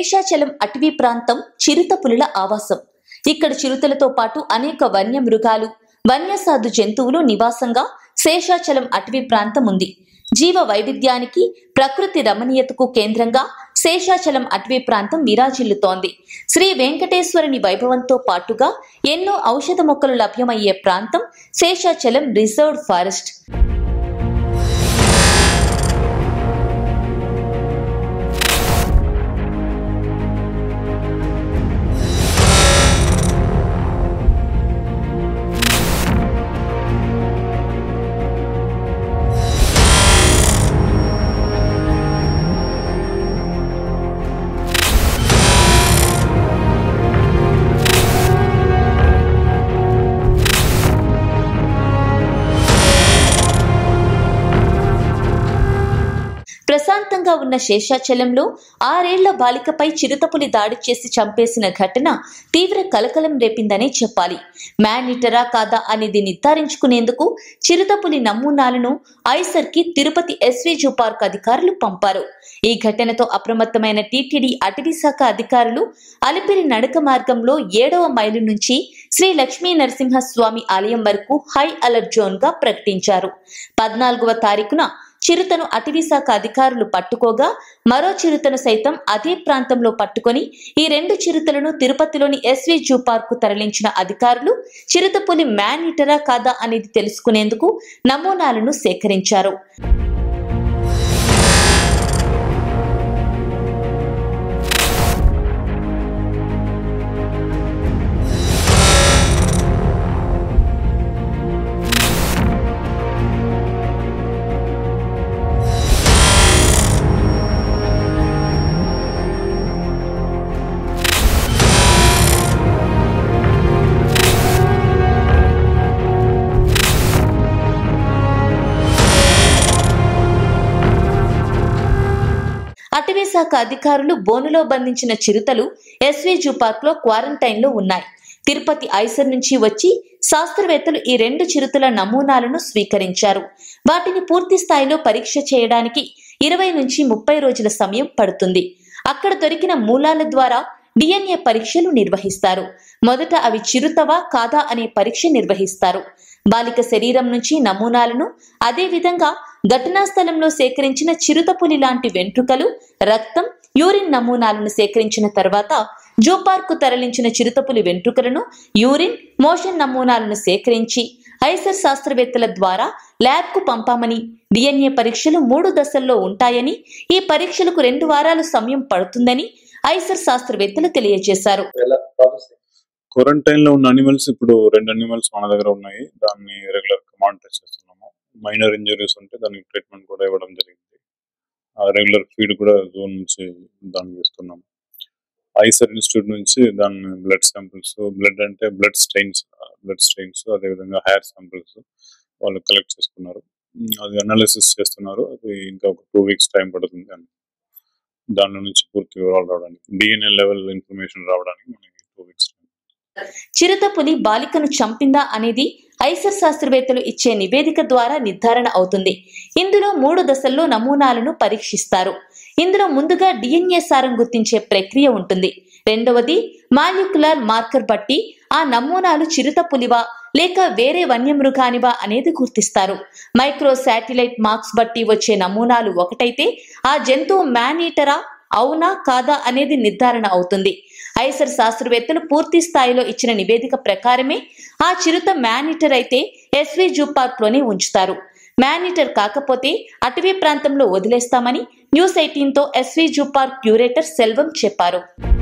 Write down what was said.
శేషాచలం అటవీ ప్రాంతం చిరుత పులుల ఆవాసం ఇక్కడ చిరుతలతో పాటు అనేక వన్య మృగాలు వన్యసాధు జంతువులు నివాసంగా శేషాచలం అటవీ ప్రాంతం ఉంది జీవ వైవిధ్యానికి ప్రకృతి రమణీయతకు కేంద్రంగా శేషాచలం అటవీ ప్రాంతం విరాజిల్లుతోంది శ్రీ వెంకటేశ్వరుని వైభవంతో పాటుగా ఎన్నో ఔషధ మొక్కలు లభ్యమయ్యే ప్రాంతం శేషాచలం రిజర్వ్డ్ ఫారెస్ట్ ప్రశాంతంగా ఉన్న శేషాచలంలో ఆరేళ్ల బాలికపై చిరుతపులి దాడి చేసి చంపేసిన ఘటన తీవ్ర కలకలం రేపిందనే చెప్పాలి మ్యానిటరా కాదా అనేది నిర్ధారించుకునేందుకు చిరుతపులి నమూనాలను ఐసర్కి తిరుపతి ఎస్వి జూ పార్క్ అధికారులు పంపారు ఈ ఘటనతో అప్రమత్తమైన టీటీడీ అటవీ శాఖ అధికారులు అలిపిరి నడక మార్గంలో ఏడవ మైలు నుంచి శ్రీ లక్ష్మీ నరసింహస్వామి ఆలయం వరకు హై అలర్ట్ జోన్ గా ప్రకటించారు పద్నాలుగవ తారీఖున చిరుతను అటవీ శాఖ అధికారులు పట్టుకోగా మరో చిరుతను సైతం అదే ప్రాంతంలో పట్టుకొని ఈ రెండు చిరుతలను తిరుపతిలోని ఎస్వి జూ పార్క్ తరలించిన అధికారులు చిరుతపులి మ్యాన్ ఈటరా కాదా అనేది తెలుసుకునేందుకు నమూనాలను సేకరించారు అటవీ శాఖ అధికారులు బోనులో బంధించిన చిరుతలు ఎస్వి జూ పార్క్ లో క్వారంటైన్ లో ఉన్నాయి తిరుపతి ఐసర్ నుంచి వచ్చి శాస్త్రవేత్తలు ఈ రెండు చిరుతల నమూనాలను స్వీకరించారు వాటిని పూర్తి స్థాయిలో పరీక్ష చేయడానికి ఇరవై నుంచి ముప్పై రోజుల సమయం పడుతుంది అక్కడ దొరికిన మూలాల ద్వారా డిఎన్ఏ పరీక్షలు నిర్వహిస్తారు మొదట అవి చిరుతవా కాదా అనే పరీక్ష నిర్వహిస్తారు బాలిక శరీరం నుంచి నమూనాలను అదేవిధంగా ఘటనా స్థలంలో సేకరించిన చిరుతపులి లాంటి వెంట్రుకలు రక్తం యూరిన్ నమూనాలను సేకరించిన తర్వాత జూ పార్క్ తరలించిన చిరుతపులి వెంట్రుకలను యూరిన్ మోషన్ నమూనాలను సేకరించి ఐసర్ శాస్త్రవేత్తల ద్వారా ల్యాబ్ కు పంపామని డిఎన్ఏ పరీక్షలు మూడు దశల్లో ఉంటాయని ఈ పరీక్షలకు రెండు వారాలు సమయం పడుతుందని ఐసర్ శాస్త్రవేత్తలు తెలియజేశారు ఎలా ప్రాసెస్ క్వారంటైన్ లో ఉన్న అనిమల్స్ ఇప్పుడు రెండు అనిమల్స్ మన దగ్గర ఉన్నాయి దాన్ని రెగ్యులర్ గా మానిటర్ చేస్తున్నాము మైనర్ ఇంజరీస్ ఉంటే దానికి ట్రీట్మెంట్ కూడా ఇవ్వడం జరిగింది రెగ్యులర్ ఫీడ్ కూడా జోన్ నుంచి దానికి ఇస్తున్నాము ఐసర్ ఇన్స్టిట్యూట్ నుంచి దాని బ్లడ్ శాంపిల్స్ బ్లడ్ అంటే బ్లడ్ స్టెయిన్స్ బ్లడ్ స్టెయిన్స్ అదేవిధంగా హెయిర్ శాంపిల్స్ వాళ్ళు కలెక్ట్ చేసుకున్నారు ఉమ్, అది అనాలిసిస్ చేస్తున్నారు అది ఇంకా ఒక టూ వీక్స్ టైం పడుతుంది అని దాని నుంచి పూర్తి వివరాలు రావడానికి డిఎన్ఏ లెవెల్ ఇన్ఫర్మేషన్ రావడానికి మనకి టూ వీక్స్ టైం చిరుతపులి బాలికను చంపిందా అనేది ఐసర్ శాస్త్రవేత్తలు ఇచ్చే నివేదిక ద్వారా నిర్ధారణ అవుతుంది ఇందులో మూడు దశల్లో నమూనాలను పరీక్షిస్తారు ఇందులో ముందుగా డిఎన్ఏ సారం గుర్తించే ప్రక్రియ ఉంటుంది రెండవది మాలిక్యులర్ మార్కర్ బట్టి ఆ నమూనాలు చిరుతపులివా లేక వేరే వన్యమృగానివా అనేది గుర్తిస్తారు మైక్రో శాటిలైట్ మార్క్స్ బట్టి వచ్చే నమూనాలు ఒకటైతే ఆ జంతువు మ్యానీటరా అవునా కాదా అనేది నిర్ధారణ అవుతుంది ఐసర్ శాస్త్రవేత్తలు పూర్తి స్థాయిలో ఇచ్చిన నివేదిక ప్రకారమే ఆ చిరుత మ్యానిటర్ అయితే ఎస్వి జూ పార్క్ లోనే ఉంచుతారు మ్యానిటర్ కాకపోతే అటవీ ప్రాంతంలో వదిలేస్తామని న్యూస్ ఎయిటీన్ తో SV zoo park curator Selvam చెప్పారు